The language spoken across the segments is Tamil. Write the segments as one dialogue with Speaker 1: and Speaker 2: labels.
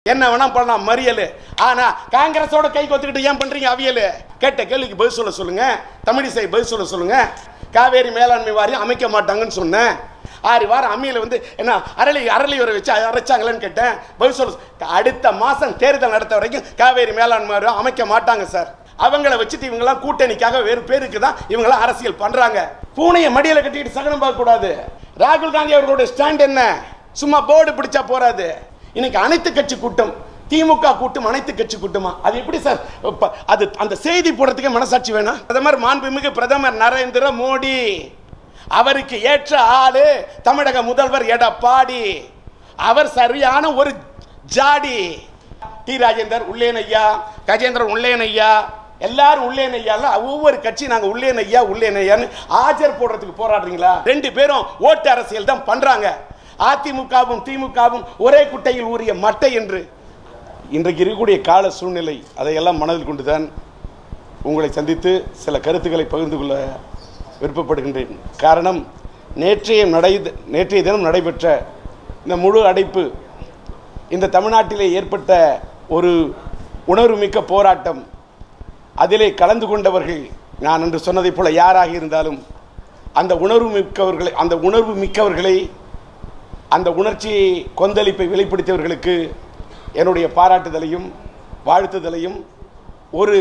Speaker 1: என்ன வேணா பண்ணலாம் மறியல் ஆனா காங்கிரஸோட கை கொத்துக்கிட்டு ஏன் பண்றீங்க அவியல் கேட்ட கேள்விக்கு பதில் சொல்ல சொல்லுங்க தமிழிசை பதில் சொல்ல சொல்லுங்க காவேரி மேலாண்மை வாரியம் அமைக்க மாட்டாங்கன்னு சொன்னேன் ஆறு வாரம் அம்மியில் வந்து என்ன அரளி அரளி உரை வச்சு அரைச்சாங்களேன்னு கேட்டேன் பதில் சொல்ல அடுத்த மாதம் தேர்தல் நடத்த வரைக்கும் காவேரி மேலாண்மை வாரியம் அமைக்க மாட்டாங்க சார் அவங்கள வச்சுட்டு இவங்கெல்லாம் கூட்டணிக்காக வேறு பேருக்கு தான் இவங்கெல்லாம் அரசியல் பண்றாங்க பூனையை மடியில் கட்டிக்கிட்டு சகனம் பார்க்க கூடாது ராகுல் காந்தி அவர்களுடைய ஸ்டாண்ட் என்ன சும்மா போர்டு பிடிச்சா போறாது இன்னைக்கு அனைத்து கட்சி கூட்டம் திமுக கூட்டம் அனைத்து கட்சி கூட்டமா அது எப்படி சார் இப்ப அது அந்த செய்தி போடுறதுக்கு மனசாட்சி வேணும் பிரதமர் மாண்புமிகு பிரதமர் நரேந்திர மோடி அவருக்கு ஏற்ற ஆளு தமிழக முதல்வர் எடப்பாடி அவர் சரியான ஒரு ஜாடி டி ராஜேந்தர் உள்ளேன் ஐயா கஜேந்திரன் உள்ளேன் ஐயா எல்லாரும் உள்ளேன் ஐயால ஒவ்வொரு கட்சி நாங்க உள்ளேன் ஐயா உள்ளேன் ஐயான்னு ஆஜர் போடுறதுக்கு போராடுறீங்களா ரெண்டு பேரும் ஓட்டு அரசியல் தான் பண்றாங்க அதிமுகவும் திமுகவும் ஒரே குட்டையில் ஊறிய மட்டை என்று இன்றைக்கு இருக்கக்கூடிய கால சூழ்நிலை அதையெல்லாம் மனதில் கொண்டுதான் உங்களை சந்தித்து சில கருத்துக்களை பகிர்ந்து கொள்ள விருப்பப்படுகின்றேன் காரணம் நேற்றைய நடை நேற்றைய தினம் நடைபெற்ற இந்த முழு அடைப்பு இந்த தமிழ்நாட்டிலே ஏற்பட்ட ஒரு உணர்வுமிக்க போராட்டம் அதிலே கலந்து கொண்டவர்கள் நான் என்று சொன்னதைப் போல யாராக இருந்தாலும் அந்த உணர்வு மிக்கவர்களை அந்த உணர்வு மிக்கவர்களை அந்த உணர்ச்சி கொந்தளிப்பை வெளிப்படுத்தியவர்களுக்கு என்னுடைய பாராட்டுதலையும் வாழ்த்துதலையும் ஒரு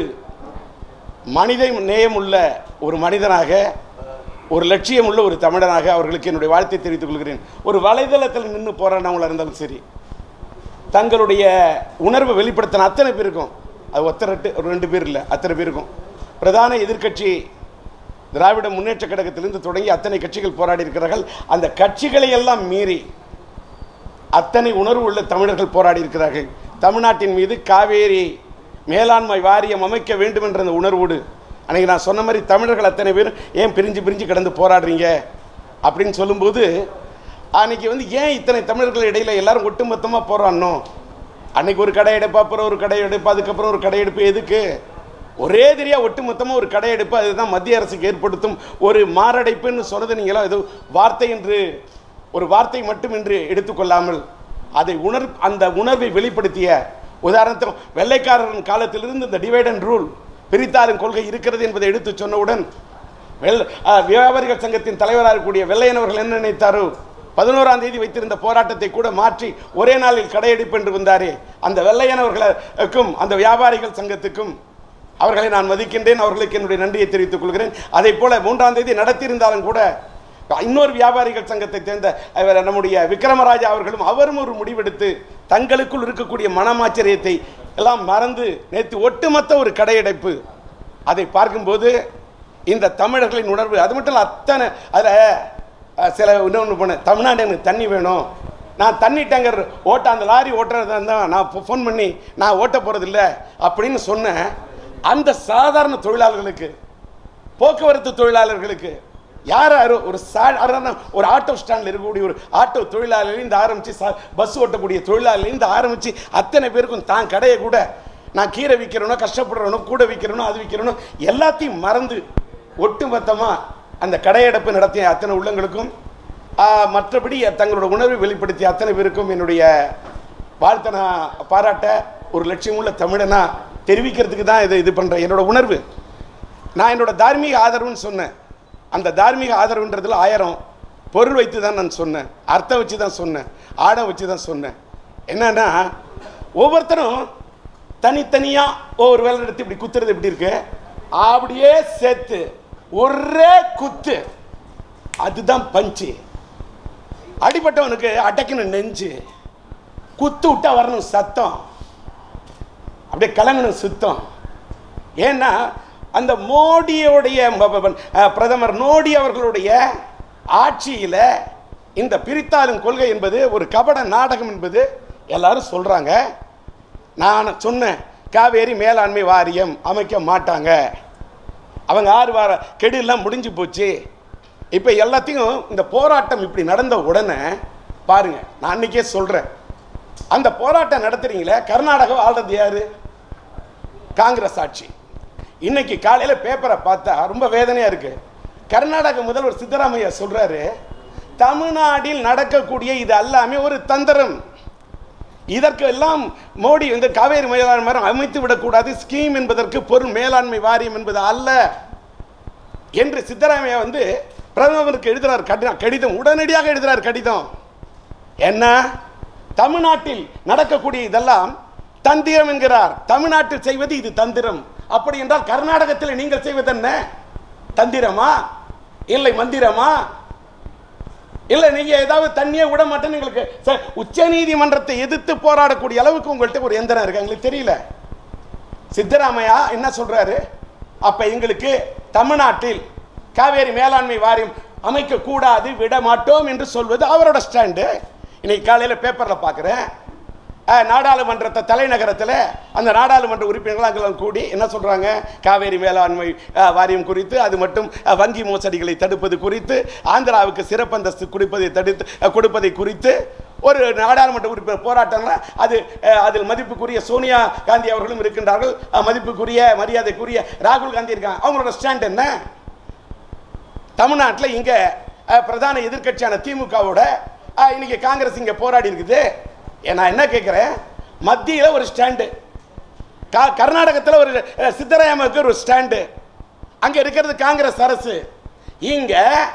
Speaker 1: மனித நேயமுள்ள ஒரு மனிதனாக ஒரு லட்சியமுள்ள ஒரு தமிழனாக அவர்களுக்கு என்னுடைய வாழ்த்தை தெரிவித்துக் கொள்கிறேன் ஒரு வலைதளத்தில் நின்று போராடினவங்களா இருந்தாலும் சரி தங்களுடைய உணர்வை வெளிப்படுத்தின அத்தனை பேருக்கும் அது ஒத்த ரெட்டு ஒரு ரெண்டு பேர் இல்லை அத்தனை பேருக்கும் பிரதான எதிர்க்கட்சி திராவிட முன்னேற்ற கழகத்திலிருந்து தொடங்கி அத்தனை கட்சிகள் போராடி இருக்கிறார்கள் அந்த கட்சிகளை எல்லாம் மீறி அத்தனை உணர்வு உள்ள தமிழர்கள் போராடி இருக்கிறார்கள் தமிழ்நாட்டின் மீது காவேரி மேலாண்மை வாரியம் அமைக்க வேண்டும் என்ற அந்த உணர்வோடு அன்னைக்கு நான் சொன்ன மாதிரி தமிழர்கள் அத்தனை பேரும் ஏன் பிரிஞ்சு பிரிஞ்சு கிடந்து போராடுறீங்க அப்படின்னு சொல்லும்போது அன்னைக்கு வந்து ஏன் இத்தனை தமிழர்கள் இடையில எல்லாரும் ஒட்டுமொத்தமாக போராடணும் அன்னைக்கு ஒரு கடை எடுப்பு அப்புறம் ஒரு கடை எடுப்பு அதுக்கப்புறம் ஒரு கடை எடுப்பு எதுக்கு ஒரே தெரியா ஒட்டுமொத்தமாக ஒரு கடை எடுப்பு அதுதான் மத்திய அரசுக்கு ஏற்படுத்தும் ஒரு மாரடைப்புன்னு சொன்னது நீங்களாம் ஏதோ வார்த்தை என்று ஒரு வார்த்தை மட்டும் என்று எடுத்துக்கொள்ளாமல் அதை உணர் அந்த உணர்வை வெளிப்படுத்திய உதாரணத்துக்கு வெள்ளைக்காரரின் காலத்திலிருந்து இந்த டிவைட் அண்ட் ரூல் பிரித்தாளும் கொள்கை இருக்கிறது என்பதை எடுத்து சொன்னவுடன் வெள் ஆ, வியாபாரிகள் சங்கத்தின் தலைவராக இருக்கக்கூடிய வெள்ளையன் அவர்கள் என்ன நினைத்தாரோ பதினோராம் தேதி வைத்திருந்த போராட்டத்தை கூட மாற்றி ஒரே நாளில் கடையெடுப்பு என்று வந்தாரே அந்த வெள்ளையன் அவர்களுக்கும் அந்த வியாபாரிகள் சங்கத்துக்கும் அவர்களை நான் மதிக்கின்றேன் அவர்களுக்கு என்னுடைய நன்றியை தெரிவித்துக் கொள்கிறேன் அதே போல மூன்றாம் தேதி நடத்தியிருந்தாலும் கூட இன்னொரு வியாபாரிகள் சங்கத்தை சேர்ந்த அவர் நம்முடைய விக்ரமராஜா அவர்களும் அவரும் ஒரு முடிவெடுத்து தங்களுக்குள் இருக்கக்கூடிய மனமாச்சரியத்தை எல்லாம் மறந்து நேற்று ஒட்டுமொத்த ஒரு கடையடைப்பு அதை பார்க்கும்போது இந்த தமிழர்களின் உணர்வு அது மட்டும் இல்லை அத்தனை அதில் சில இன்னொன்று பண்ணேன் தமிழ்நாடு எனக்கு தண்ணி வேணும் நான் தண்ணி டேங்கர் ஓட்ட அந்த லாரி ஓட்டுறதா இருந்தால் நான் ஃபோன் பண்ணி நான் ஓட்ட போகிறதில்ல அப்படின்னு சொன்னேன் அந்த சாதாரண தொழிலாளர்களுக்கு போக்குவரத்து தொழிலாளர்களுக்கு யார் யாரோ ஒரு சாதாரண ஒரு ஆட்டோ ஸ்டாண்டில் இருக்கக்கூடிய ஒரு ஆட்டோ தொழிலாளிலேருந்து ஆரம்பித்து சா பஸ் ஓட்டக்கூடிய தொழிலாளிலேருந்து ஆரம்பித்து அத்தனை பேருக்கும் தான் கடையை கூட நான் கீரை விற்கிறனோ கஷ்டப்படுறனோ கூட விற்கிறனோ அது விற்கிறனோ எல்லாத்தையும் மறந்து ஒட்டுமொத்தமாக அந்த கடையடைப்பு நடத்திய அத்தனை உள்ளங்களுக்கும் ஆ, மற்றபடி தங்களோட உணர்வை வெளிப்படுத்திய அத்தனை பேருக்கும் என்னுடைய வாழ்த்தை நான் பாராட்ட ஒரு லட்சியமுள்ள தமிழனா தெரிவிக்கிறதுக்கு தான் இதை இது பண்ணுறேன் என்னோட உணர்வு நான் என்னோட தார்மீக ஆதரவுன்னு சொன்னேன் அந்த தார்மீக ஆதரவுன்றதுல ஆயிரம் பொருள் வைத்து தான் நான் சொன்னேன் அர்த்தம் வச்சு தான் சொன்னேன் ஆடை வச்சு தான் சொன்னேன் என்னன்னா ஒவ்வொருத்தரும் தனித்தனியாக ஒவ்வொரு வேலை எடுத்து இப்படி குத்துறது எப்படி இருக்கு அப்படியே சேர்த்து ஒரே குத்து அதுதான் பஞ்சு அடிபட்டவனுக்கு அடைக்கணும் நெஞ்சு குத்து விட்டா வரணும் சத்தம் அப்படியே கலங்கணும் சுத்தம் ஏன்னா அந்த மோடியோடைய ம- ம- ம- அஹ், பிரதமர் மோடி அவர்களுடைய ஆட்சியில் இந்த பிரித்தாளும் கொள்கை என்பது ஒரு கபட நாடகம் என்பது எல்லாரும் சொல்கிறாங்க நான் சொன்னேன் காவேரி மேலாண்மை வாரியம் அமைக்க மாட்டாங்க அவங்க ஆறு வார கெடுலாம் முடிஞ்சு போச்சு இப்போ எல்லாத்தையும் இந்த போராட்டம் இப்படி நடந்த உடனே பாருங்க நான் அன்னைக்கே சொல்கிறேன் அந்த போராட்டம் நடத்துறீங்களே கர்நாடகா ஆள்றது யாரு காங்கிரஸ் ஆட்சி இன்னைக்கு காலையில் பேப்பரை பார்த்தா ரொம்ப வேதனையாக இருக்கு கர்நாடக முதல்வர் சித்தராமையா சொல்றாரு தமிழ்நாட்டில் நடக்கக்கூடிய இது எல்லாமே ஒரு தந்திரம் இதற்கு எல்லாம் மோடி இந்த காவேரி மேலாண்மை வாரியம் அமைத்து விடக்கூடாது ஸ்கீம் என்பதற்கு பொருள் மேலாண்மை வாரியம் என்பது அல்ல என்று சித்தராமையா வந்து பிரதமருக்கு எழுதுறார் கடிதம் கடிதம் உடனடியாக எழுதுறார் கடிதம் என்ன தமிழ்நாட்டில் நடக்கக்கூடிய இதெல்லாம் தந்திரம் என்கிறார் தமிழ்நாட்டில் செய்வது இது தந்திரம் அப்படி என்றால் கர்நாடகத்தில் நீங்கள் செய்வது என்ன தந்திரமா இல்லை மந்திரமா இல்ல நீங்க ஏதாவது தண்ணியே விட மாட்டேன்னு எங்களுக்கு ச- உச்ச நீதிமன்றத்தை எதிர்த்து போராடக்கூடிய அளவுக்கு உங்கள்கிட்ட ஒரு எந்திரம் இருக்கு எங்களுக்கு தெரியல சித்தராமையா என்ன சொல்றாரு அப்ப எங்களுக்கு தமிழ்நாட்டில் காவேரி மேலாண்மை வாரியம் அமைக்க கூடாது விட மாட்டோம் என்று சொல்வது அவரோட ஸ்டாண்டு இன்னைக்கு காலையில பேப்பர்ல பார்க்குறேன் நாடாளுமன்றத்தை தலைநகரத்தில் அந்த நாடாளுமன்ற உறுப்பினர்கள் அங்கெல்லாம் கூடி என்ன சொல்றாங்க காவேரி மேலாண்மை அஹ், வாரியம் குறித்து அது மட்டும் அஹ், வங்கி மோசடிகளை தடுப்பது குறித்து ஆந்திராவுக்கு சிறப்பந்தஸ்து கொடுப்பதை தடுத்து அஹ், கொடுப்பதை குறித்து ஒரு நாடாளுமன்ற உறுப்பினர் போராட்டம்னா அது அஹ், அதில் மதிப்புக்குரிய சோனியா காந்தி அவர்களும் இருக்கின்றார்கள் அஹ், மதிப்புக்குரிய மரியாதைக்குரிய ராகுல் காந்தி இருக்காங்க அவங்களோட ஸ்டாண்ட் என்ன தமிழ்நாட்டில் இங்க அஹ், பிரதான எதிர்க்கட்சியான திமுகவோட அஹ், இன்னைக்கு காங்கிரஸ் இங்க போராடி இருக்குது ஏ, நான் என்ன கேட்குறேன் மத்தியில் ஒரு ஸ்டாண்டு கா கர்நாடகத்தில் ஒரு அஹ், சித்தராமையாவுக்கு ஒரு ஸ்டாண்டு அங்கே இருக்கிறது காங்கிரஸ் அரசு இங்க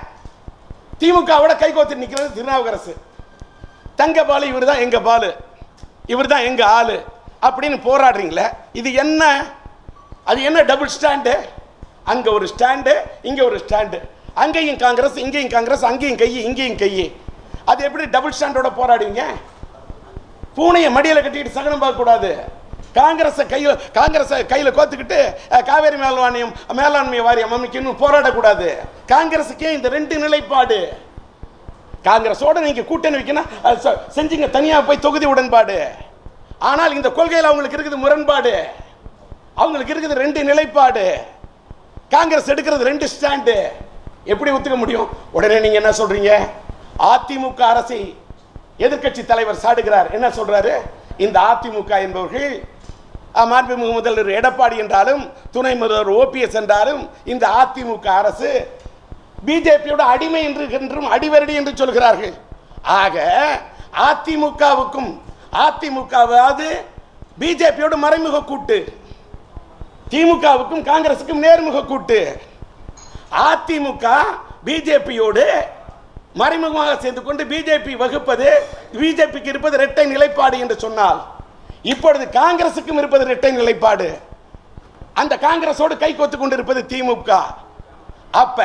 Speaker 1: திமுகவோட கைகோத்து நிற்கிறது திருநாவுக்கரசு தங்க பாலு இவர் தான் எங்க பாலு இவர் தான் எங்க ஆளு அப்படின்னு போராடுறீங்களே இது என்ன அது என்ன டபுள் ஸ்டாண்டு அங்க ஒரு ஸ்டாண்டு இங்க ஒரு ஸ்டாண்டு அங்கேயும் காங்கிரஸ் இங்கேயும் காங்கிரஸ் அங்கேயும் கை இங்கேயும் கை அது எப்படி டபுள் ஸ்டாண்டோட போராடுவீங்க பூனையை மடியில கட்டிக்கிட்டு சகனம் பார்க்கக்கூடாது காங்கிரஸை கையில் காங்கிரஸை கையில் கோத்துக்கிட்டு அஹ், காவேரி மேலாண்மையம் மேலாண்மை வாரியம் அமைக்கணும் போராடக்கூடாது காங்கிரஸுக்கே இந்த ரெண்டு நிலைப்பாடு காங்கிரஸோட நீங்க கூட்டணி வைக்கணும் அது செ- செஞ்சீங்க தனியா போய் தொகுதி உடன்பாடு ஆனால் இந்த கொள்கையில் அவங்களுக்கு இருக்குது முரண்பாடு அவங்களுக்கு இருக்குது ரெண்டு நிலைப்பாடு காங்கிரஸ் எடுக்கிறது ரெண்டு ஸ்டாண்டு எப்படி ஒத்துக்க முடியும் உடனே நீங்க என்ன சொல்றீங்க அதிமுக அரசை எதிர்க்கட்சி தலைவர் சாடுகிறார் என்ன சொல்றாரு இந்த அதிமுக என்பவர்கள் அஹ், மாண்புமிகு முதல்வர் எடப்பாடி என்றாலும் துணை முதல்வர் ஓபிஎஸ் என்றாலும் இந்த அதிமுக அரசு பிஜேபியோட அடிமை என்று என்றும் அடிவரடி என்று சொல்கிறார்கள் ஆக அதிமுகவுக்கும் அதிமுகவாவது பிஜேபியோட மறைமுக கூட்டு திமுகவுக்கும் காங்கிரசுக்கும் நேர்முக கூட்டு அதிமுக பிஜேபியோடு மறைமுகமாக சேர்ந்து கொண்டு பிஜேபி வகுப்பது பிஜேபிக்கு இருப்பது இரட்டை நிலைப்பாடு என்று சொன்னால் இப்பொழுது காங்கிரசுக்கும் இருப்பது இரட்டை நிலைப்பாடு அந்த காங்கிரஸோடு கை கோத்து கொண்டிருப்பது திமுக அப்ப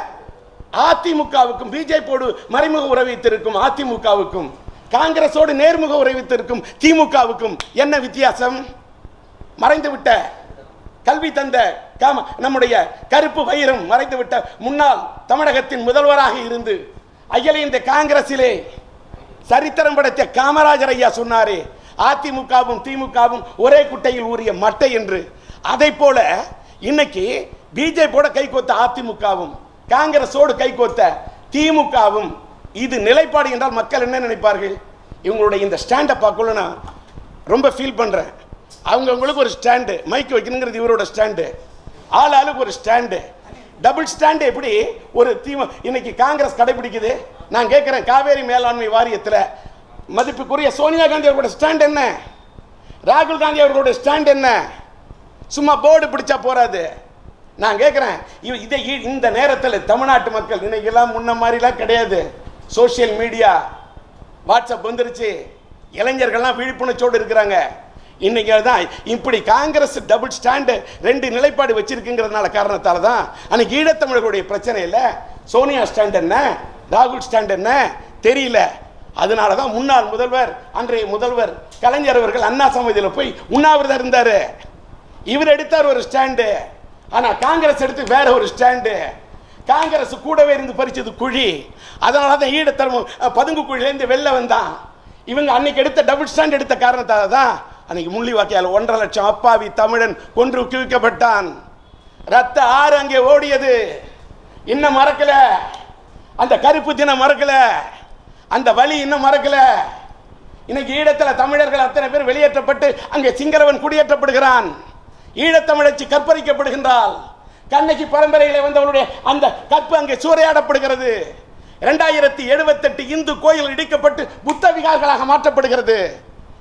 Speaker 1: அதிமுகவுக்கும் பிஜேபியோடு மறைமுக உறவு வைத்திருக்கும் அதிமுகவுக்கும் காங்கிரஸோடு நேர்முக உறவு வைத்திருக்கும் திமுகவுக்கும் என்ன வித்தியாசம் மறைந்து விட்ட கல்வி தந்த காம நம்முடைய கருப்பு வைரம் மறைந்து விட்ட முன்னாள் தமிழகத்தின் முதல்வராக இருந்து அகில இந்த காங்கிரசிலே சரித்திரம் படைத்த காமராஜர் ஐயா சொன்னாரே அதிமுகவும் திமுகவும் ஒரே குட்டையில் ஊறிய மட்டை என்று அதை போல இன்னைக்கு பிஜேபியோட கைகோத்த அதிமுகவும் காங்கிரஸோடு கைகோத்த திமுகவும் இது நிலைப்பாடு என்றால் மக்கள் என்ன நினைப்பார்கள் இவங்களுடைய இந்த ஸ்டாண்டை பார்க்கல நான் ரொம்ப ஃபீல் பண்றேன் அவங்கவுங்களுக்கு ஒரு ஸ்டாண்டு மைக் வைக்கணுங்கிறது இவரோட ஸ்டாண்டு ஆள் ஆளுக்கு ஒரு ஸ்டாண்டு டபுள் ஸ்டாண்டு எப்படி ஒரு தீம இன்னைக்கு காங்கிரஸ் கடைபிடிக்குது நான் கேட்குறேன் காவேரி மேலாண்மை வாரியத்தில் மதிப்புக்குரிய சோனியா காந்தி அவர்களோட ஸ்டாண்ட் என்ன ராகுல் காந்தி அவர்களோட ஸ்டாண்ட் என்ன சும்மா போர்டு பிடிச்சா போறாது நான் கேட்குறேன் இதை இ- இந்த நேரத்தில் தமிழ்நாட்டு மக்கள் இன்னைக்கெல்லாம் முன்ன மாதிரிலாம் கிடையாது சோஷியல் மீடியா வாட்ஸ்அப் வந்துருச்சு இளைஞர்கள்லாம் விழிப்புணர்ச்சியோடு இருக்கிறாங்க இன்னைக்கு தான் இப்படி காங்கிரஸ் டபுள் ஸ்டாண்டு ரெண்டு நிலைப்பாடு வச்சிருக்குங்கிறதுனால காரணத்தால தான் அன்னைக்கு ஈழத்தமிழர்களுடைய பிரச்சனை இல்லை சோனியா ஸ்டாண்ட் என்ன ராகுல் ஸ்டாண்ட் என்ன தெரியல அதனால தான் முன்னாள் முதல்வர் அன்றைய முதல்வர் கலைஞர் அவர்கள் அண்ணா சமாதியில் போய் உண்ணாவிரதம் இருந்தாரு இவர் எடுத்தார் ஒரு ஸ்டாண்டு ஆனா காங்கிரஸ் எடுத்து வேற ஒரு ஸ்டாண்டு காங்கிரஸ் கூடவே இருந்து பறிச்சது குழி அதனால தான் ஈழத்தரம் பதுங்கு குழியிலேருந்து வெளில வந்தான் இவங்க அன்னைக்கு எடுத்த டபுள் ஸ்டாண்ட் எடுத்த காரணத்தால தான் அன்னைக்கு முள்ளிவாக்கியால் ஒன்றரை லட்சம் அப்பாவி தமிழன் கொன்று குவிக்கப்பட்டான் ரத்த ஆறு அங்கே ஓடியது இன்னும் மறக்கல அந்த கருப்பு தினம் மறக்கல அந்த வலி இன்னும் மறக்கல இன்னைக்கு ஈழத்துல தமிழர்கள் அத்தனை பேர் வெளியேற்றப்பட்டு அங்கே சிங்களவன் குடியேற்றப்படுகிறான் ஈழத்தமிழச்சி கற்பழிக்கப்படுகின்றாள் கண்ணகி பரம்பரையிலே வந்தவளுடைய அந்த கற்பு அங்கே சூறையாடப்படுகிறது இரண்டாயிரத்தி எழுபத்தெட்டு இந்து கோயில் இடிக்கப்பட்டு புத்த விகார்களாக மாற்றப்படுகிறது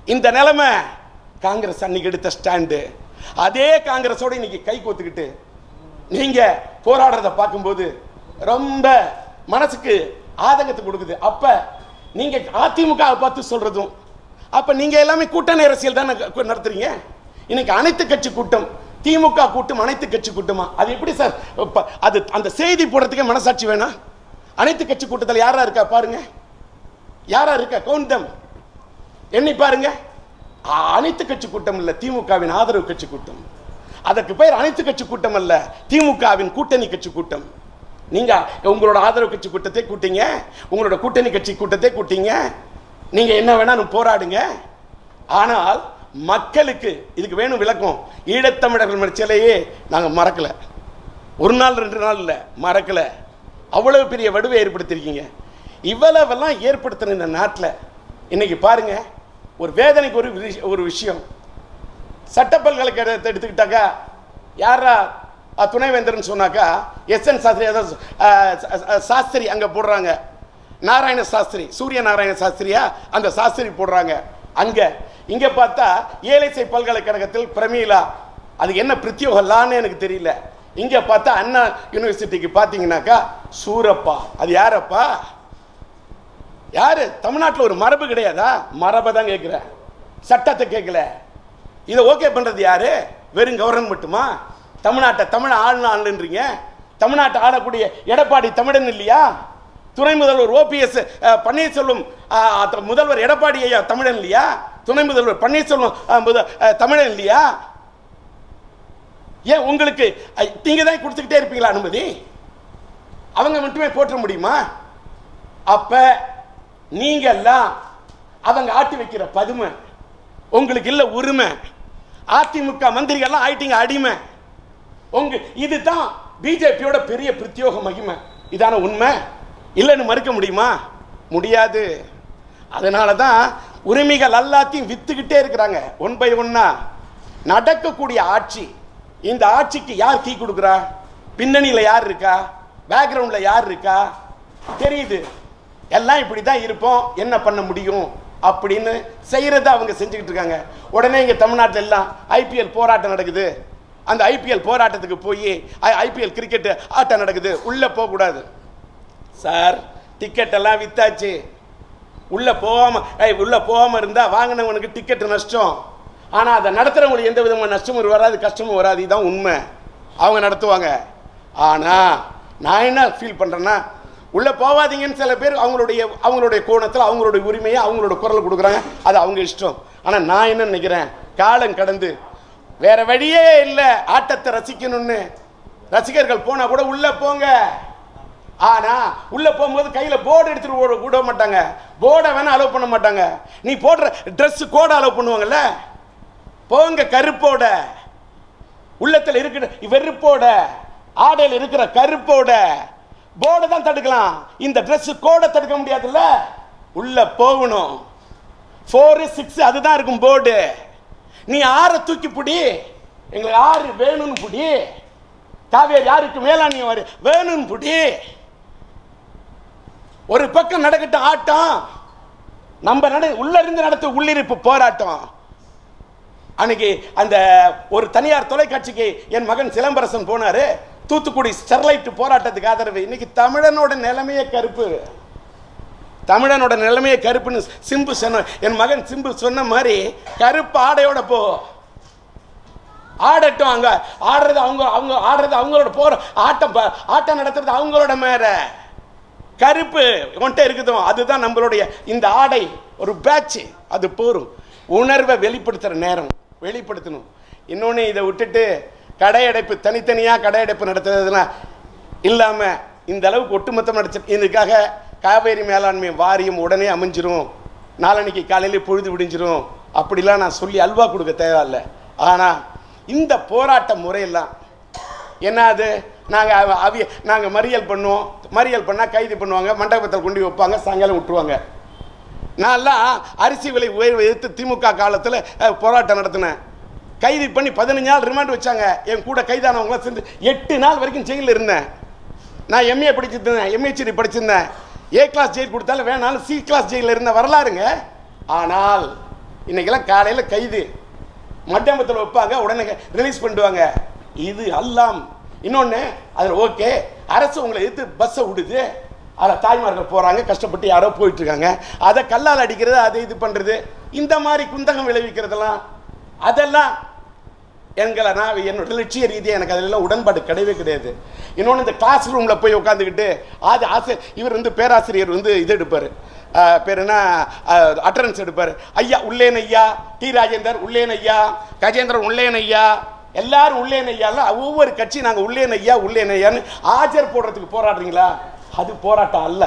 Speaker 1: இந்த நிலைமை காங்கிரஸ் அன்னைக்கு எடுத்த ஸ்டாண்டு அதே காங்கிரஸோட இன்னைக்கு கை கோத்துக்கிட்டு நீங்க போராடுறத பார்க்கும்போது ரொம்ப மனசுக்கு ஆதங்கத்தை கொடுக்குது அப்ப நீங்க அதிமுக வை பார்த்து சொல்றதும் அப்ப நீங்க எல்லாமே கூட்டணி அரசியல் தானே க- நடத்துறீங்க இன்னைக்கு அனைத்து கட்சி கூட்டம் திமுக கூட்டம் அனைத்து கட்சி கூட்டமா அது எப்படி சார் இப்ப அது அந்த செய்தி போடுறதுக்கே மனசாட்சி வேணாம் அனைத்து கட்சி கூட்டத்தில் யாரா இருக்கா பாருங்க யாரா இருக்கா கவுண்டம் எண்ணி பாருங்க அ- அனைத்து கட்சி கூட்டம் இல்ல திமுகவின் ஆதரவு கட்சி கூட்டம் அதற்கு பேர் அனைத்து கட்சி கூட்டம் அல்ல திமுகவின் கூட்டணி கட்சி கூட்டம் நீங்க உங்களோட ஆதரவு கட்சி கூட்டத்தை கூட்டிங்க உங்களோட கூட்டணி கட்சி கூட்டத்தை கூட்டிங்க நீங்க என்ன வேணாலும் போராடுங்க ஆனால் மக்களுக்கு இதுக்கு வேணும் விளக்கம் ஈழத்தமிழர்கள் மேல சிலையே நாங்க மறக்கல ஒரு நாள் ரெண்டு நாள் இல்லை மறக்கல அவ்வளவு பெரிய வடுவை ஏற்படுத்தியிருக்கீங்க இவ்வளவெல்லாம் ஏற்படுத்தின இந்த நாட்டில் இன்னைக்கு பாருங்க ஒரு வேதனைக்கு ஒரு விஷ- ஒரு விஷயம் சட்ட பல்கலைக்கழகத்தை எடுத்துக்கிட்டாக்கா யாரா அஹ், துணைவேந்தர்னு சொன்னாக்கா எஸ் என் சாஸ்திரி அதாவது அஹ், ச- ச- சாஸ்திரி அங்கே போடுறாங்க நாராயண சாஸ்திரி சூரிய நாராயண சாஸ்திரியா அந்த சாஸ்திரி போடுறாங்க அங்கே இங்கே பார்த்தா ஏலைசை பல்கலைக்கழகத்தில் பிரமீளா அது என்ன பிரத்யோகலான்னு எனக்கு தெரியல இங்கே பார்த்தா அண்ணா யூனிவர்சிட்டிக்கு பார்த்தீங்கன்னாக்கா சூரப்பா அது யாரப்பா யாரு தமிழ்நாட்டில் ஒரு மரபு கிடையாதா மரபை தான் கேட்குறேன் சட்டத்தை கேட்கல இதை ஓகே பண்ணுறது யாரு வெறும் கவர்னர் மட்டுமா தமிழ்நாட்டை தமிழ் ஆளுன ஆளுன்றீங்க தமிழ்நாட்டை ஆளக்கூடிய எடப்பாடி தமிழன் இல்லையா துணை முதல்வர் ஓபிஎஸ் பன்னீர்செல்வம் அஹ், அஹ், முதல்வர் எடப்பாடி ஐயா தமிழன் இல்லையா துணை முதல்வர் பன்னீர்செல்வம் அஹ், முத- அஹ், தமிழன் இல்லையா ஏன் உங்களுக்கு அஹ், நீங்க தான் கொடுத்துக்கிட்டே இருப்பீங்களா அனுமதி அவங்க மட்டுமே போற்ற முடியுமா அப்ப நீங்க எல்லாம் அவங்க ஆட்டி வைக்கிற பதுமை உங்களுக்கு இல்ல உரிமை அதிமுக மந்திரிகள்லாம் ஆயிட்டீங்க அடிமை உங்க இதுதான் பிஜேபியோட பெரிய பிரத்யோக மகிமை இதான உண்மை இல்லைன்னு மறுக்க முடியுமா முடியாது அதனால தான் உரிமைகள் எல்லாத்தையும் வித்துக்கிட்டே இருக்கிறாங்க ஒன் பை ஒன்னா நடக்கக்கூடிய ஆட்சி இந்த ஆட்சிக்கு யார் கீ கொடுக்குறா பின்னணியில் யார் இருக்கா பேக்ரவுண்டில் யார் இருக்கா தெரியுது எல்லாம் இப்படி தான் இருப்போம் என்ன பண்ண முடியும் அப்படின்னு செய்கிறத அவங்க செஞ்சுக்கிட்டு இருக்காங்க உடனே இங்கே தமிழ்நாட்டில் எல்லாம் ஐபிஎல் போராட்டம் நடக்குது அந்த ஐபிஎல் போராட்டத்துக்கு போய் ஐபிஎல் கிரிக்கெட் ஆட்டம் நடக்குது உள்ளே போகக்கூடாது சார் டிக்கெட் எல்லாம் வித்தாச்சு உள்ள போகாம ஏய் உள்ள போகாம இருந்தா வாங்கினவனுக்கு டிக்கெட் நஷ்டம் ஆனா அதை நடத்துறவங்களுக்கு எந்த விதமான நஷ்டமும் வராது கஷ்டமும் வராது இதுதான் உண்மை அவங்க நடத்துவாங்க ஆனா நான் என்ன ஃபீல் பண்றேன்னா உள்ள போவாதீங்கன்னு சில பேர் அவங்களுடைய அவங்களுடைய கோணத்தில் அவங்களுடைய உரிமையை அவங்களோட குரல் கொடுக்குறாங்க அது அவங்க இஷ்டம் ஆனா நான் என்ன நினைக்கிறேன் காலம் கடந்து வேற வழியே இல்லை ஆட்டத்தை ரசிக்கணும்னு ரசிகர்கள் போனா கூட உள்ள போங்க ஆனா உள்ள போகும்போது கையில போர்டு எடுத்துட்டு ஓட விட மாட்டாங்க போர்டை வேணா அலோவ் பண்ண மாட்டாங்க நீ போடுற Dress கோடை அலோவ் பண்ணுவாங்கல்ல போங்க கருப்போட உள்ளத்துல இருக்கிற வெறுப்போட ஆடையில் இருக்கிற கருப்போட போர்டை தான் தடுக்கலாம் இந்த Dress கோடை தடுக்க முடியாதுல்ல உள்ள போகணும் ஃபோரு சிக்ஸ் அதுதான் இருக்கும் போர்டு நீ ஆறை தூக்கி புடி எங்களுக்கு ஆறு வேணும்னு புடி காவேரி யாருக்கு மேலாண்மை வரு வேணும்னு புடி ஒரு பக்கம் நடக்கட்டும் ஆட்டம் நம்ம நட உள்ள இருந்து நடத்த உள்ளிருப்பு போராட்டம் அன்னைக்கு அந்த ஒரு தனியார் தொலைக்காட்சிக்கு என் மகன் சிலம்பரசன் போனாரு தூத்துக்குடி ஸ்டெர்லைட் போராட்டத்துக்கு ஆதரவு இன்னைக்கு தமிழனோட நிலைமையே கருப்பு தமிழனோட நிலைமையே கருப்புன்னு சிம்பு சொன்ன என் மகன் சிம்பு சொன்ன மாதிரி கருப்பு ஆடையோட போ ஆடட்டும் அங்க ஆடுறது அவங்க அவங்க ஆடுறது அவங்களோட போற ஆட்டம் ப- ஆட்டம் நடத்துறது அவங்களோட மேல கருப்பு உன்கிட்ட இருக்குதும் அதுதான் நம்மளுடைய இந்த ஆடை ஒரு பேட்ச் அது போரும் உணர்வை வெளிப்படுத்துற நேரம் வெளிப்படுத்தணும் இன்னொன்று இதை விட்டுட்டு கடையடைப்பு தனித்தனியாக கடையடைப்பு நடத்துறதுனா இல்லாமல் இந்த அளவுக்கு ஒட்டுமொத்தம் நடிச்சு இதுக்காக காவேரி மேலாண்மை வாரியம் உடனே அமைஞ்சிரும் நாளன்னைக்கு காலையிலே பொழுது விடிஞ்சிரும் அப்படிலாம் நான் சொல்லி அல்வா கொடுக்க தேவையில்ல ஆனால் இந்த போராட்ட முறையெல்லாம் என்ன அது நாங்கள் அவிய நாங்கள் மறியல் பண்ணுவோம் மறியல் பண்ணால் கைது பண்ணுவாங்க மண்டபத்தில் கொண்டு போய் வைப்பாங்க சாயங்காலம் விட்டுருவாங்க நான்லாம் அரிசி விலை உயர்வை எதிர்த்து திமுக காலத்தில் போராட்டம் நடத்தினேன் கைது பண்ணி பதினஞ்சு நாள் ரிமாண்ட் வச்சாங்க என் கூட கைதானவங்களாம் சேர்ந்து எட்டு நாள் வரைக்கும் ஜெயிலில் இருந்தேன் நான் எம்ஏ படிச்சிருந்தேன் எம்ஏஹெச்டி படிச்சிருந்தேன் ஏ கிளாஸ் ஜெயில் கொடுத்தாலும் வேணாலும் சி கிளாஸ் ஜெயிலில் இருந்த வரலாறுங்க ஆனால் இன்னைக்கெல்லாம் காலையில் கைது மட்டம்பத்தில் வைப்பாங்க உடனே ரிலீஸ் பண்ணிடுவாங்க இது அல்லாம் இன்னொன்று அதில் ஓகே அரசு உங்களை எதிர்த்து பஸ்ஸை விடுது அதில் தாய்மார்கள் போகிறாங்க கஷ்டப்பட்டு யாரோ போயிட்டு இருக்காங்க அதை கல்லால் அடிக்கிறது அதை இது பண்ணுறது இந்த மாதிரி குந்தகம் விளைவிக்கிறதெல்லாம் அதெல்லாம் எங்களை நான் என்னோட லட்சிய ரீதியாக எனக்கு அதெல்லாம் உடன்பாடு கிடையவே கிடையாது இன்னொன்று இந்த கிளாஸ் ரூமில் போய் உட்காந்துக்கிட்டு அது ஆசை இவர் வந்து பேராசிரியர் வந்து இது எடுப்பார் பேர் என்ன அட்டரன்ஸ் எடுப்பார் ஐயா உள்ளேன் ஐயா டி ராஜேந்தர் உள்ளேன் ஐயா கஜேந்திரன் உள்ளேன் ஐயா எல்லாரும் உள்ளேன் ஐயாலாம் ஒவ்வொரு கட்சி நாங்கள் உள்ளேன் ஐயா உள்ளேன் ஐயான்னு ஆஜர் போடுறதுக்கு போராடுறீங்களா அது போராட்டம் அல்ல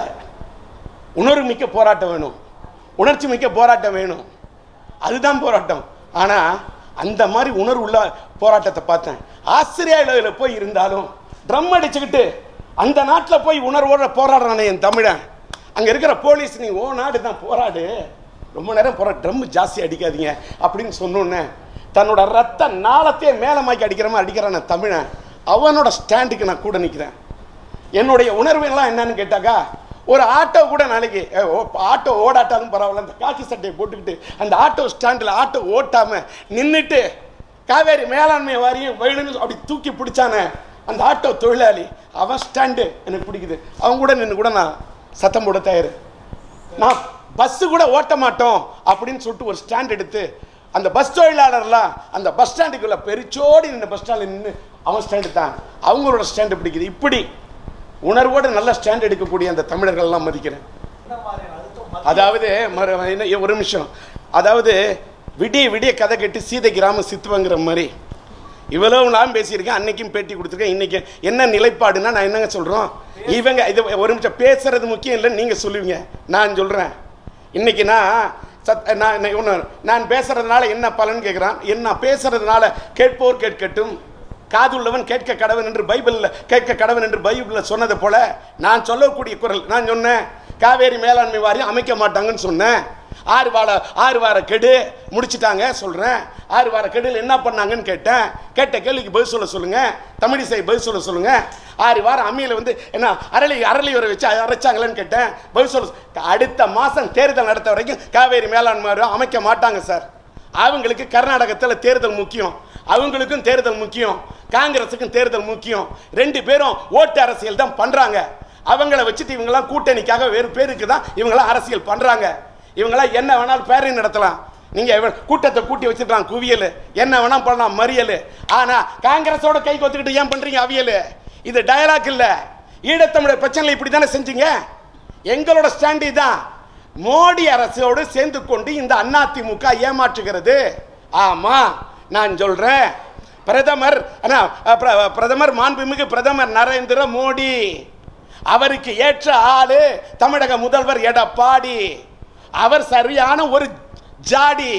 Speaker 1: உணர்வு மிக்க போராட்டம் வேணும் உணர்ச்சி மிக்க போராட்டம் வேணும் அதுதான் போராட்டம் ஆனால் அந்த மாதிரி உணர்வு உள்ள போராட்டத்தை பார்த்தேன் ஆஸ்திரேலியாவில் போய் இருந்தாலும் ட்ரம் அடிச்சுக்கிட்டு அந்த நாட்டில் போய் உணர்வோட போராடுறானே என் தமிழன் அங்கே இருக்கிற போலீஸ் நீ ஓ நாடு தான் போராடு ரொம்ப நேரம் போரா ட்ரம் ஜாஸ்தி அடிக்காதீங்க அப்படின்னு சொன்னோன்னே தன்னோட ரத்த நாளத்தையே மேலமாக்கி அடிக்கிற மாதிரி அடிக்கிறான தமிழன் அவனோட ஸ்டாண்டுக்கு நான் கூட நிற்கிறேன் என்னுடைய உணர்வு எல்லாம் என்னன்னு கேட்டாக்கா ஒரு ஆட்டோ கூட நாளைக்கு அஹ், ஓ- ஆட்டோ ஓடாட்டாலும் பரவாயில்ல அந்த காக்கி சட்டையை போட்டுக்கிட்டு அந்த ஆட்டோ ஸ்டாண்டில் ஆட்டோ ஓட்டாம நின்றுட்டு காவேரி மேலாண்மை வாரியம் வேணும்னு அப்படி தூக்கி பிடிச்சானே அந்த ஆட்டோ தொழிலாளி அவன் ஸ்டாண்டு எனக்கு பிடிக்குது அவன் கூட நின்று கூட நான் சத்தம் போட தயார் நான் பஸ்ஸு கூட ஓட்ட மாட்டோம் அப்படின்னு சொல்லிட்டு ஒரு ஸ்டாண்ட் எடுத்து அந்த பஸ் தொழிலாளர்லாம் அந்த பஸ் ஸ்டாண்டுக்குள்ள பெருச்சோடி நின்று பஸ் ஸ்டாண்டில் நின்று அவன் ஸ்டாண்டு தான் அவங்களோட ஸ்டாண்டு பிடிக்குது இப்படி உணர்வோடு நல்ல ஸ்டாண்ட் எடுக்கக்கூடிய அந்த தமிழர்கள்லாம் மதிக்கிறேன்
Speaker 2: என்ன மாதிரியான அழுத்தம் மத்திய
Speaker 1: அதாவது மறு- என்ன ஒரு நிமிஷம் அதாவது விடிய விடிய கதை கேட்டு சீதை கிராம சித்துவங்கிற மாதிரி இவ்வளவு நான் பேசியிருக்கேன் அன்னைக்கும் பேட்டி கொடுத்துருக்கேன் இன்னைக்கு என்ன நிலைப்பாடுன்னா நான் என்னங்க சொல்கிறோம் இவங்க இது ஒரு நிமிஷம் பேசுறது முக்கியம் இல்லை நீங்கள் சொல்லுவீங்க நான் சொல்கிறேன் இன்னைக்கு நான் சத் நான் நான் ஒன்று நான் பேசுறதுனால என்ன பலன் கேட்குறான் என்ன பேசுறதுனால கேட்போர் கேட்கட்டும் காதுள்ளவன் கேட்க கடவன் என்று பைபிளில் கேட்க கடவன் என்று பைபிளில் சொன்னது போல நான் சொல்லக்கூடிய குரல் நான் சொன்னேன் காவேரி மேலாண்மை வாரியம் அமைக்க மாட்டாங்கன்னு சொன்னேன் ஆறு வார ஆறு வார கெடு முடிச்சிட்டாங்க சொல்கிறேன் ஆறு வார கெடுல என்ன பண்ணாங்கன்னு கேட்டேன் கேட்ட கேள்விக்கு பதில் சொல்ல சொல்லுங்க தமிழிசை பதில் சொல்ல சொல்லுங்க ஆறு வாரம் அம்மியில் வந்து என்ன அரளி அரளி உரை வச்சு அரைச்சாங்களேன்னு கேட்டேன் பதில் சொல்ல அடுத்த மாதம் தேர்தல் நடத்த வரைக்கும் காவேரி மேலாண்மை வாரியம் அமைக்க மாட்டாங்க சார் அவங்களுக்கு கர்நாடகத்தில் தேர்தல் முக்கியம் அவங்களுக்கும் தேர்தல் முக்கியம் காங்கிரஸுக்கும் தேர்தல் முக்கியம் ரெண்டு பேரும் ஓட்டு அரசியல் தான் பண்ணுறாங்க அவங்கள வச்சுட்டு இவங்கெல்லாம் கூட்டணிக்காக வேறு பேருக்கு தான் இவங்கெல்லாம் அரசியல் பண்ணுறாங்க இவங்கெல்லாம் என்ன வேணாலும் பேரணி நடத்தலாம் நீங்கள் கூட்டத்தை கூட்டி வச்சுக்கலாம் குவியல் என்ன வேணால் பண்ணலாம் மறியல் ஆனால் காங்கிரஸோட கை கொத்துக்கிட்டு ஏன் பண்ணுறீங்க அவியல் இது டயலாக் இல்லை ஈழத்தமிழர் பிரச்சனை இப்படி தானே செஞ்சீங்க எங்களோட ஸ்டாண்டு தான் மோடி அரசோடு சேர்ந்து கொண்டு இந்த அதிமுக ஏமாற்றுகிறது ஆமா நான் சொல்றேன் பிரதமர் அண்ணா, அஹ், பிர- பிரதமர் மாண்புமிகு பிரதமர் நரேந்திர மோடி அவருக்கு ஏற்ற ஆளு தமிழக முதல்வர் எடப்பாடி அவர் சரியான ஒரு ஜாடி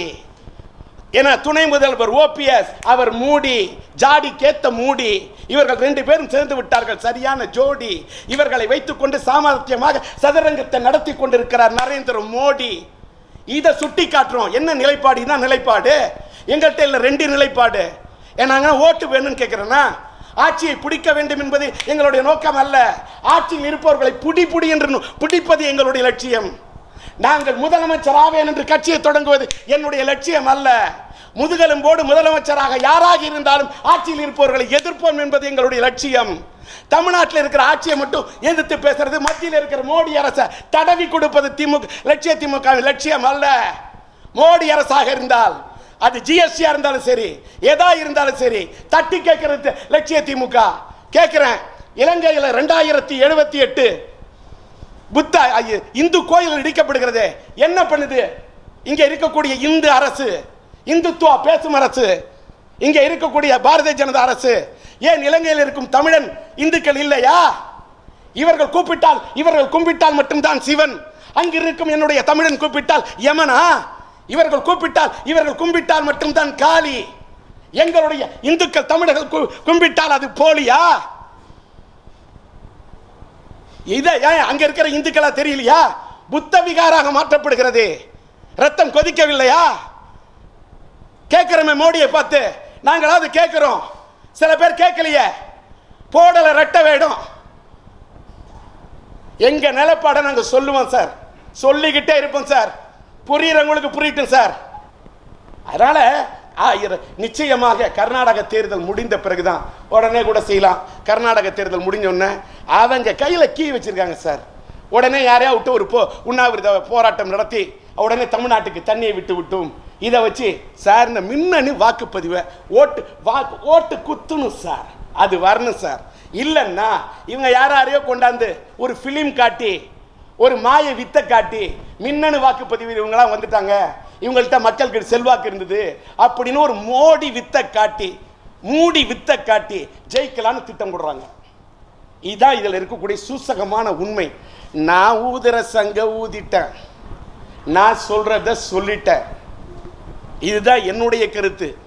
Speaker 1: என துணை முதல்வர் ஓபிஎஸ் அவர் மூடி ஜாடி கேத்த மூடி இவர்கள் ரெண்டு பேரும் சேர்ந்து விட்டார்கள் சரியான ஜோடி இவர்களை வைத்துக்கொண்டு சாமர்த்தியமாக சதுரங்கத்தை நடத்தி கொண்டிருக்கிறார் நரேந்திர மோடி இதை சுட்டி காட்டுறோம் என்ன நிலைப்பாடு இதான் நிலைப்பாடு எங்கள்கிட்ட இல்லை ரெண்டு நிலைப்பாடு ஏன்னாங்க ஓட்டு வேணும்னு கேட்குறேன்னா ஆட்சியை பிடிக்க வேண்டும் என்பது எங்களுடைய நோக்கம் அல்ல ஆட்சியில் இருப்பவர்களை புடி புடி என்று நு- பிடிப்பது எங்களுடைய லட்சியம் நாங்கள் முதலமைச்சர் ஆவேன் என்று கட்சியை தொடங்குவது என்னுடைய லட்சியம் அல்ல முதுகெலும்போடு முதலமைச்சராக யாராக இருந்தாலும் ஆட்சியில் இருப்பவர்களை எதிர்ப்போம் என்பது எங்களுடைய லட்சியம் தமிழ்நாட்டில் இருக்கிற ஆட்சியை மட்டும் எதிர்த்து பேசுறது மத்தியில் இருக்கிற மோடி அரசை தடவி கொடுப்பது திமுக லட்சிய திமுக லட்சியம் அல்ல மோடி அரசாக இருந்தால் அது ஜிஎஸ்டியா இருந்தாலும் சரி எதா இருந்தாலும் சரி தட்டி கேட்கறது லட்சிய திமுக கேட்கிறேன் இலங்கையில் ரெண்டாயிரத்தி எழுபத்தி எட்டு புத்த ஐய, இந்து கோயில் இடிக்கப்படுகிறது என்ன பண்ணுது இங்க இருக்கக்கூடிய இந்து அரசு இந்துத்துவா பேசும் அரசு இங்க இருக்கக்கூடிய பாரதிய ஜனதா அரசு ஏன் இலங்கையில் இருக்கும் தமிழன் இந்துக்கள் இல்லையா இவர்கள் கூப்பிட்டால் இவர்கள் கும்பிட்டால் மட்டும்தான் சிவன் அங்கு இருக்கும் என்னுடைய தமிழன் கூப்பிட்டால் யமனா இவர்கள் கூப்பிட்டால் இவர்கள் கும்பிட்டால் மட்டும்தான் காளி எங்களுடைய இந்துக்கள் தமிழர்கள் கு- கும்பிட்டால் அது போலியா இதை ஏன் அங்க இருக்கிற இந்துக்களா தெரியலையா புத்த விகாராக மாற்றப்படுகிறது ரத்தம் கொதிக்கவில்லையா கேட்கிறோமே மோடியை பார்த்து நாங்களாவது கேட்கிறோம் சில பேர் கேட்கலையே போடல ரெட்ட வேடும் எங்க நிலப்பாடை நாங்க சொல்லுவோம் சார் சொல்லிக்கிட்டே இருப்போம் சார் புரியுறவங்களுக்கு புரியட்டும் சார் அதனால ஆயிர- நிச்சயமாக கர்நாடக தேர்தல் முடிந்த பிறகுதான் உடனே கூட செய்யலாம் கர்நாடக தேர்தல் முடிஞ்ச உடனே அவங்க கையில கீ வச்சிருக்காங்க சார் உடனே யாரையா விட்டு ஒரு போ உண்ணாவிரத போராட்டம் நடத்தி உடனே தமிழ்நாட்டுக்கு தண்ணியை விட்டு விட்டும் இதை வச்சு சார் இந்த மின்னணு வாக்குப்பதிவை ஓட்டு வாக்கு ஓட்டு குத்தணும் சார் அது வரணும் சார் இல்லைன்னா இவங்க யாரையோ கொண்டாந்து ஒரு ஃபிலிம் காட்டி ஒரு மாய வித்தை காட்டி மின்னணு வாக்குப்பதிவு இவங்களாம் வந்துட்டாங்க இவங்கள்ட்ட மக்களுக்கு செல்வாக்கு இருந்தது அப்படின்னு ஒரு மோடி வித்தை காட்டி மூடி வித்தை காட்டி ஜெயிக்கலான்னு திட்டம் போடுறாங்க இதான் இதில் இருக்கக்கூடிய சூசகமான உண்மை நான் ஊதுற சங்க ஊதிட்டேன் நான் சொல்றத சொல்லிட்டேன் இதுதான் என்னுடைய கருத்து